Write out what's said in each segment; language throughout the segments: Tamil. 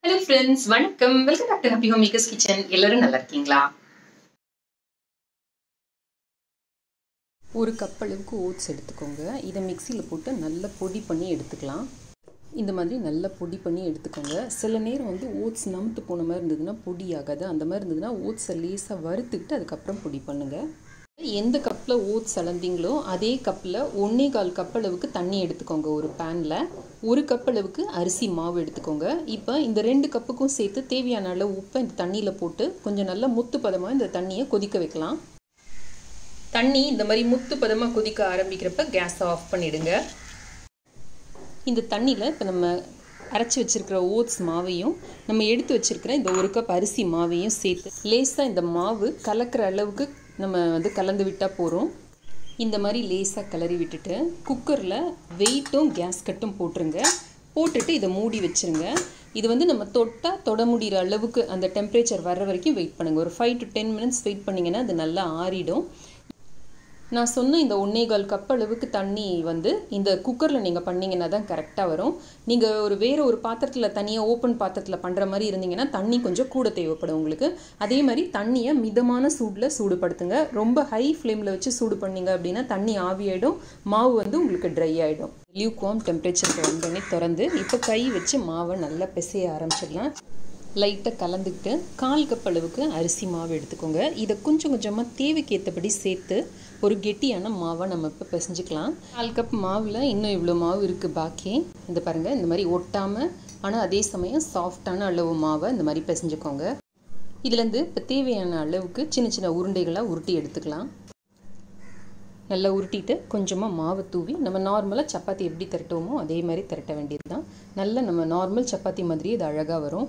ஹலோ ஃப்ரெண்ட்ஸ் வணக்கம் welcome back to happy home makers kitchen எல்லாரும் நல்லா இருக்கீங்களா ஒரு கப் அளவுக்கு ஓட்ஸ் எடுத்துக்கோங்க இதை மிக்சியில் போட்டு நல்லா பொடி பண்ணி எடுத்துக்கலாம் இந்த மாதிரி நல்லா பொடி பண்ணி எடுத்துக்கோங்க சில நேரம் வந்து ஓட்ஸ் நமுத்து போன மாதிரி இருந்ததுன்னா பொடி ஆகாது அந்த மாதிரி இருந்ததுன்னா ஓட்ஸை லேசாக வறுத்துக்கிட்டு அதுக்கப்புறம் பொடி பண்ணுங்கள் எந்த கப்பில் ஓட்ஸ் அளந்தீங்களோ அதே கப்பில் ஒன்றே கால் கப் அளவுக்கு தண்ணி எடுத்துக்கோங்க ஒரு பேனில் ஒரு கப் அளவுக்கு அரிசி மாவு எடுத்துக்கோங்க இப்போ இந்த ரெண்டு கப்புக்கும் சேர்த்து தேவையான அளவு உப்பை இந்த தண்ணியில் போட்டு கொஞ்சம் நல்லா முத்து பதமாக இந்த தண்ணியை கொதிக்க வைக்கலாம் தண்ணி இந்த மாதிரி முத்து பதமாக கொதிக்க ஆரம்பிக்கிறப்ப கேஸை ஆஃப் பண்ணிடுங்க இந்த தண்ணியில் இப்போ நம்ம அரைச்சி வச்சுருக்கிற ஓட்ஸ் மாவையும் நம்ம எடுத்து வச்சுருக்கிற இந்த ஒரு கப் அரிசி மாவையும் சேர்த்து லேசாக இந்த மாவு கலக்கிற அளவுக்கு நம்ம வந்து கலந்து விட்டால் போகிறோம் இந்த மாதிரி லேசாக கிளறி விட்டுட்டு குக்கரில் வெயிட்டும் கேஸ் கட்டும் போட்டுருங்க போட்டுட்டு இதை மூடி வச்சுருங்க இது வந்து நம்ம தொட்டால் தொட முடிகிற அளவுக்கு அந்த டெம்பரேச்சர் வர்ற வரைக்கும் வெயிட் பண்ணுங்கள் ஒரு five to ten minutes wait பண்ணிங்கன்னா அது நல்லா ஆறிடும் நான் சொன்ன இந்த ஒன்னேகால் கப் அளவுக்கு தண்ணி வந்து இந்த குக்கரில் நீங்கள் பண்ணிங்கன்னா தான் கரெக்டாக வரும் நீங்கள் ஒரு வேறு ஒரு பாத்திரத்தில் தனியாக ஓப்பன் பாத்திரத்தில் பண்ணுற மாதிரி இருந்தீங்கன்னா தண்ணி கொஞ்சம் கூட தேவைப்படும் உங்களுக்கு அதே மாதிரி தண்ணியை மிதமான சூடில் சூடுபடுத்துங்க ரொம்ப ஹை ஃப்ளேமில் வச்சு சூடு பண்ணிங்க அப்படின்னா தண்ணி ஆவியாயிடும் மாவு வந்து உங்களுக்கு ட்ரை ஆகிடும் லியூக்வாம் டெம்பரேச்சருக்கு வந்தோடனே திறந்து இப்போ கை வச்சு மாவை நல்லா பிசைய ஆரம்பிச்சிடலாம் லைட்டாக கலந்துக்கிட்டு கால் கப் அளவுக்கு அரிசி மாவு எடுத்துக்கோங்க இதை கொஞ்சம் கொஞ்சமாக தேவைக்கு ஏற்றபடி சேர்த்து ஒரு கெட்டியான மாவை நம்ம இப்போ பிசைஞ்சிக்கலாம் கால் கப் மாவில் இன்னும் இவ்வளோ மாவு இருக்குது பாக்கி இந்த பாருங்கள் இந்த மாதிரி ஒட்டாமல் ஆனால் அதே சமயம் சாஃப்டான அளவு மாவை இந்த மாதிரி பிசைஞ்சுக்கோங்க இதுலேருந்து இப்போ தேவையான அளவுக்கு சின்ன சின்ன உருண்டைகளாக உருட்டி எடுத்துக்கலாம் நல்லா உருட்டிட்டு கொஞ்சமாக மாவை தூவி நம்ம நார்மலாக சப்பாத்தி எப்படி திரட்டுவோமோ அதே மாதிரி திரட்ட வேண்டியது தான் நல்லா நம்ம நார்மல் சப்பாத்தி மாதிரி இது அழகாக வரும்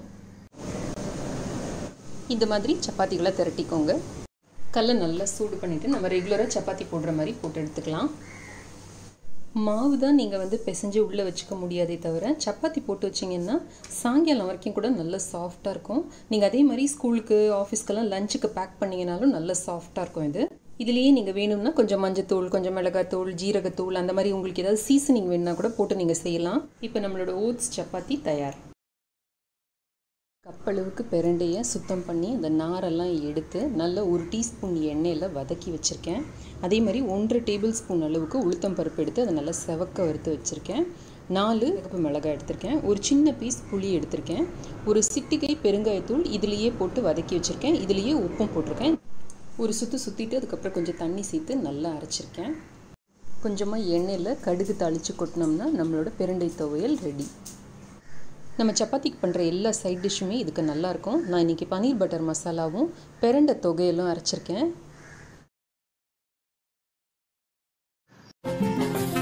இந்த மாதிரி சப்பாத்திகளை திரட்டிக்கோங்க கல்லை நல்லா சூடு பண்ணிவிட்டு நம்ம ரெகுலராக சப்பாத்தி போடுற மாதிரி போட்டு எடுத்துக்கலாம் மாவு தான் நீங்கள் வந்து பிசைஞ்சு உள்ளே வச்சுக்க முடியாதே தவிர சப்பாத்தி போட்டு வச்சிங்கன்னா சாயங்காலம் வரைக்கும் கூட நல்ல சாஃப்டாக இருக்கும் நீங்கள் அதே மாதிரி ஸ்கூலுக்கு ஆஃபீஸ்க்கெல்லாம் லஞ்சுக்கு பேக் பண்ணிங்கனாலும் நல்ல சாஃப்டாக இருக்கும் இது இதுலேயே நீங்கள் வேணும்னா கொஞ்சம் மஞ்சத்தூள் கொஞ்சம் மிளகாத்தூள் ஜீரகத்தூள் அந்த மாதிரி உங்களுக்கு ஏதாவது சீசனிங் வேணுன்னா கூட போட்டு நீங்கள் செய்யலாம் இப்போ நம்மளோட ஓட்ஸ் சப்பாத்தி தயார் கப்பளவுக்கு பிரண்டையை சுத்தம் பண்ணி அந்த நாரெல்லாம் எடுத்து நல்ல ஒரு டீஸ்பூன் எண்ணெயில் வதக்கி வச்சுருக்கேன் அதே மாதிரி ஒன்றரை டேபிள் ஸ்பூன் அளவுக்கு உளுத்தம் பருப்பு எடுத்து அதை நல்லா செவக்க வறுத்து வச்சுருக்கேன் நாலு கப்பு மிளகாய் எடுத்திருக்கேன் ஒரு சின்ன பீஸ் புளி எடுத்திருக்கேன் ஒரு சிட்டிகை பெருங்காயத்தூள் இதுலேயே போட்டு வதக்கி வச்சுருக்கேன் இதுலேயே உப்பும் போட்டிருக்கேன் ஒரு சுற்று சுற்றிட்டு அதுக்கப்புறம் கொஞ்சம் தண்ணி சேர்த்து நல்லா அரைச்சிருக்கேன் கொஞ்சமாக எண்ணெயில் கடுகு தாளித்து கொட்டினோம்னா நம்மளோட பிரண்டை துவையல் ரெடி நம்ம சப்பாத்திக்கு பண்ணுற எல்லா சைட் டிஷ்ஷுமே இதுக்கு நல்லாயிருக்கும் நான் இன்றைக்கி பன்னீர் பட்டர் மசாலாவும் பெரண்டை தொகையெல்லாம் அரைச்சிருக்கேன்